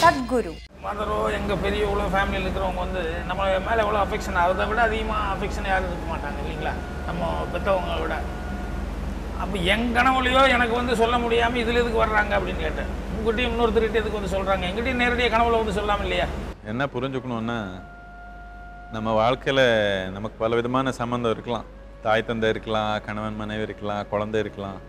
சத்குரு மதரோ எங்கள் பெரியவங்களோ ஃபேமிலியில் இருக்கிறவங்க வந்து நம்ம மேலே எவ்வளோ அஃபெக்ஷன் அதை விட அதிகமாக அஃபெக்ஷன் யாரும் இருக்க மாட்டாங்க இல்லைங்களா நம்ம பெற்றவங்க விட அப்போ என் கனவுலையோ எனக்கு வந்து சொல்ல முடியாமல் இதில் எதுக்கு வர்றாங்க அப்படின்னு கேட்டேன் உங்கள்கிட்டயும் இன்னொருத்தர்கிட்ட எதுக்கு வந்து சொல்கிறாங்க எங்கிட்டையும் நேரடியாக கனவுல வந்து சொல்லாமல் இல்லையா என்ன புரிஞ்சுக்கணுன்னா நம்ம வாழ்க்கையில் நமக்கு பல விதமான சம்மந்தம் இருக்கலாம் தாய் தந்தை இருக்கலாம் கணவன் மனைவி இருக்கலாம் குழந்தை இருக்கலாம்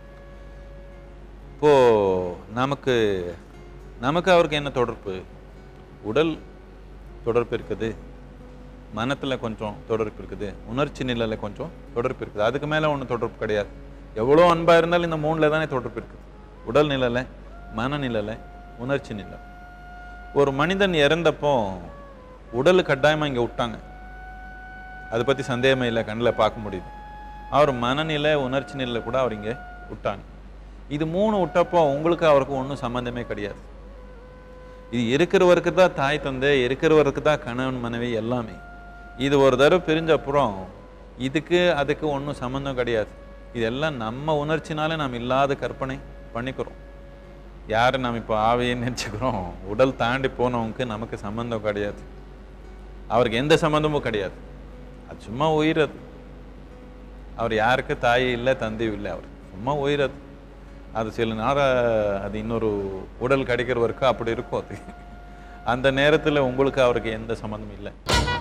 இப்போது நமக்கு நமக்கு அவருக்கு என்ன தொடர்பு உடல் தொடர்பு இருக்குது மனத்தில் கொஞ்சம் தொடர்பு இருக்குது உணர்ச்சி நிலையில் கொஞ்சம் தொடர்பு இருக்குது அதுக்கு மேலே ஒன்றும் தொடர்பு கிடையாது எவ்வளோ அன்பாக இருந்தாலும் இந்த மூணில் தானே தொடர்பு இருக்குது உடல் நிலையில் மனநிலையில் உணர்ச்சி நிலை ஒரு மனிதன் இறந்தப்போ உடல் கட்டாயமாக இங்கே விட்டாங்க அதை பற்றி சந்தேகமே இல்லை கண்ணில் பார்க்க முடியுது அவர் மனநிலை உணர்ச்சி நிலை கூட அவர் இங்கே விட்டாங்க இது மூணு விட்டப்போ உங்களுக்கு அவருக்கு ஒன்றும் சம்மந்தமே கிடையாது இது இருக்கிறவருக்கு தான் தாய் தந்தை இருக்கிறவருக்கு தான் கணவன் மனைவி எல்லாமே இது ஒரு தடவை பிரிஞ்ச அப்புறம் இதுக்கு அதுக்கு ஒன்றும் சம்மந்தம் கிடையாது இதெல்லாம் நம்ம உணர்ச்சினால நாம் இல்லாத கற்பனை பண்ணிக்கிறோம் யாரை நாம் இப்போ ஆவியன்னு நினச்சிக்கிறோம் உடல் தாண்டி போனவங்களுக்கு நமக்கு சம்மந்தம் கிடையாது அவருக்கு எந்த சம்மந்தமும் கிடையாது அது சும்மா உயிர் அது அவர் யாருக்கு தாய் இல்லை தந்தையும் இல்லை அவர் சும்மா உயிர் அது அது சில நேரம் அது இன்னொரு உடல் கிடைக்கிற வரைக்கும் அப்படி இருக்கும் அது அந்த நேரத்தில் உங்களுக்கு அவருக்கு எந்த சம்மந்தமும் இல்லை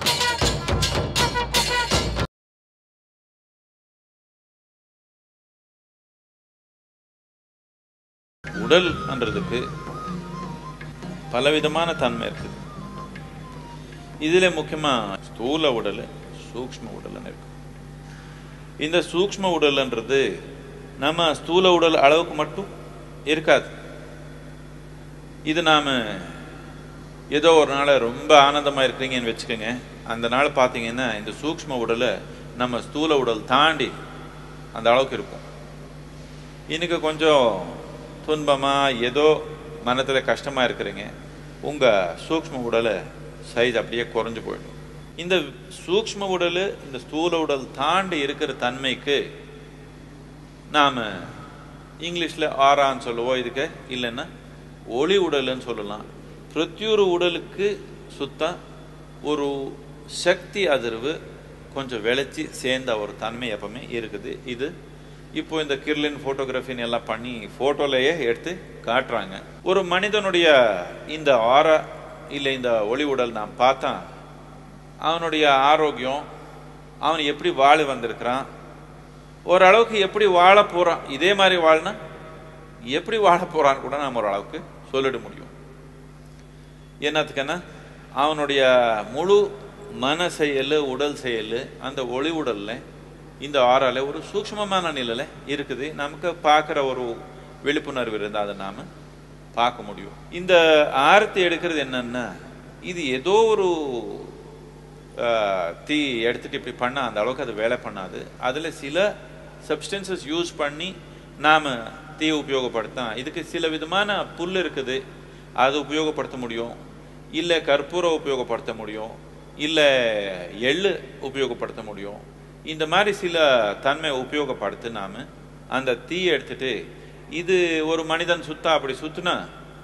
உடல்ன்றதுக்கு பலவிதமான தன்மை இருக்குது இதுல முக்கியமா ஸ்தூல உடல் சூக்ஷ்ம உடல்னு இருக்கு இந்த சூக்ஷ்ம உடல்ன்றது நம்ம ஸ்தூல உடல் அளவுக்கு மட்டும் இருக்காது இது நாம ஏதோ ஒரு நாள் ரொம்ப ஆனந்தமா இருக்கிறீங்கன்னு வச்சுக்கோங்க அந்த நாள் பார்த்தீங்கன்னா இந்த சூக்ஷ்ம உடலை நம்ம ஸ்தூல உடல் தாண்டி அந்த அளவுக்கு இருக்கும் இன்னைக்கு கொஞ்சம் துன்பமா ஏதோ மனத்துல கஷ்டமா இருக்கிறீங்க உங்க சூக்ஷ்ம உடலை சைஸ் அப்படியே குறைஞ்சு போயிடும் இந்த சூக்ஷ்ம உடல் இந்த ஸ்தூல உடல் தாண்டி இருக்கிற தன்மைக்கு நாம இங்கிலீஷ்ல ஆறான்னு சொல்லுவோம் இதுக்கு இல்லைன்னா ஒளி உடல்னு சொல்லலாம் பிரத்யூரு உடலுக்கு சுத்த ஒரு சக்தி அதிர்வு கொஞ்சம் விளைச்சி சேர்ந்த ஒரு தன்மை எப்பவுமே இருக்குது இது இப்போ இந்த கிர்லின் போட்டோகிராஃபின்னு எல்லாம் பண்ணி போட்டோலயே எடுத்து காட்டுறாங்க ஒரு மனிதனுடைய இந்த ஆரா இல்லை இந்த ஒளி உடல் நாம் பார்த்தா அவனுடைய ஆரோக்கியம் அவன் எப்படி வாழ வந்திருக்கிறான் ஓரளவுக்கு எப்படி வாழ போறான் இதே மாதிரி வாழ்னா எப்படி வாழ போறான்னு கூட நாம் ஓரளவுக்கு சொல்லிட முடியும் என்னத்துக்குன்னா அவனுடைய முழு மன செயல் உடல் செயல் அந்த ஒளி உடல்ல இந்த ஆறால ஒரு சூக்ஷ்மமான நிலையில இருக்குது நமக்கு பார்க்குற ஒரு விழிப்புணர்வு இருந்தால் அதை நாம பார்க்க முடியும் இந்த ஆரத்தி எடுக்கிறது என்னன்னா இது ஏதோ ஒரு ஆஹ், தீ எடுத்துட்டு இப்படி பண்ணா அந்த அளவுக்கு அது வேலை பண்ணாது அதுல சில சப்ஸ்டன்சஸ் யூஸ் பண்ணி நாம தீ உபயோகப்படுத்தா இதுக்கு சில விதமான புல் இருக்குது அது உபயோகப்படுத்த முடியும் இல்லை கற்பூரம் உபயோகப்படுத்த முடியும் இல்லை எள்ளு உபயோகப்படுத்த முடியும் இந்த மாதிரி சில தன்மை உபயோகப்படுத்தி நாம அந்த தீ எடுத்துட்டு இது ஒரு மனிதன் சுத்தா அப்படி சுத்துனா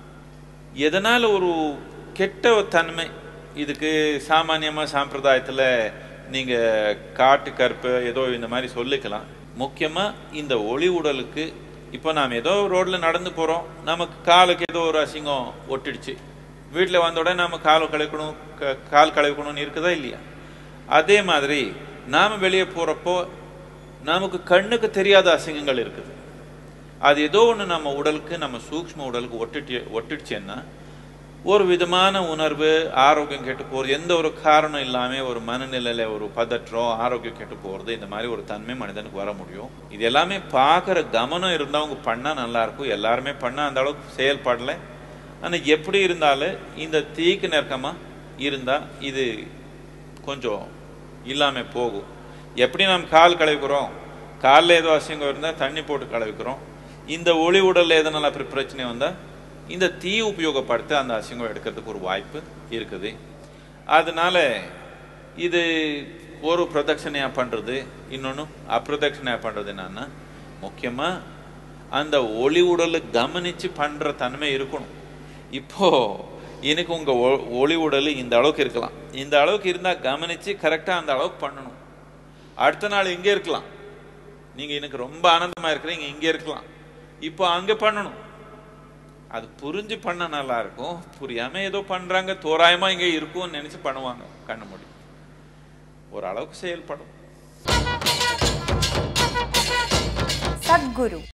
எதனால ஒரு கெட்ட தன்மை இதுக்கு சாமானியமா சாம்பிரதாயத்துல நீங்க காட்டு கற்பு ஏதோ இந்த மாதிரி சொல்லிக்கலாம் முக்கியமா இந்த ஒளி உடலுக்கு இப்போ நாம் ஏதோ ரோட்ல நடந்து போறோம் நமக்கு காலுக்கு ஏதோ ஒரு அசிங்கம் ஒட்டிடுச்சு வீட்டில் வந்த உடனே நாம கால் கழுவிக்கணும் க- கால் கழுவிக்கணும்னு இருக்குதா இல்லையா அதே மாதிரி நாம வெளியே போறப்போ நமக்கு கண்ணுக்கு தெரியாத அசிங்கங்கள் இருக்குது அது ஏதோ ஒன்று நம்ம உடலுக்கு நம்ம சூக்ஷ்ம உடலுக்கு ஒட்டிட்டு ஒட்டிடுச்சேன்னா ஒரு விதமான உணர்வு ஆரோக்கியம் கெட்டு போகிறது எந்த ஒரு காரணம் இல்லாமல் ஒரு மனநிலையில ஒரு பதற்றம் ஆரோக்கியம் கெட்டு போகிறது இந்த மாதிரி ஒரு தன்மை மனிதனுக்கு வர முடியும் இது எல்லாமே பார்க்குற கவனம் இருந்தவங்க பண்ணால் நல்லா இருக்கும் எல்லாருமே பண்ணால் அந்த அளவுக்கு செயல்படலை ஆனால் எப்படி இருந்தாலும் இந்த தீக்கு நெருக்கமாக இருந்தால் இது கொஞ்சம் இல்லாமல் போகும் எப்படி நாம் கால் கழுவிக்கிறோம் காலில் ஏதோ அசிங்கம் இருந்தால் தண்ணி போட்டு கழுவிக்கிறோம் இந்த ஒளி உடல்ல எதனால அப்படி பிரச்சனை வந்தால் இந்த தீ உபயோகப்படுத்த அந்த அசிங்கம் எடுக்கிறதுக்கு ஒரு வாய்ப்பு இருக்குது அதனால இது ஒரு பிரதட்சணையா பண்றது இன்னொன்று அப்பிரதட்சணையா பண்றது என்னன்னா முக்கியமா அந்த ஒளி உடலை கவனிச்சு பண்ற தன்மை இருக்கணும் இப்போ இன்னைக்கு உங்க ஒ- ஒளி உடல் இந்த அளவுக்கு இருக்கலாம் இந்த அளவுக்கு இருந்தா கவனிச்சு கரெக்டா அந்த அளவுக்கு பண்ணணும் அடுத்த நாள் இங்கே இருக்கலாம் நீங்க எனக்கு ரொம்ப ஆனந்தமா இருக்கிறீங்க இங்க இருக்கலாம் இப்போ அங்க பண்ணணும் அது புரிஞ்சு பண்ண நல்லா இருக்கும் புரியாம ஏதோ பண்றாங்க தோராயமா இங்க இருக்கும்னு நினைச்சு பண்ணுவாங்க கண்ணு மூடி ஒரு அளவுக்கு செயல்படும் சத்குரு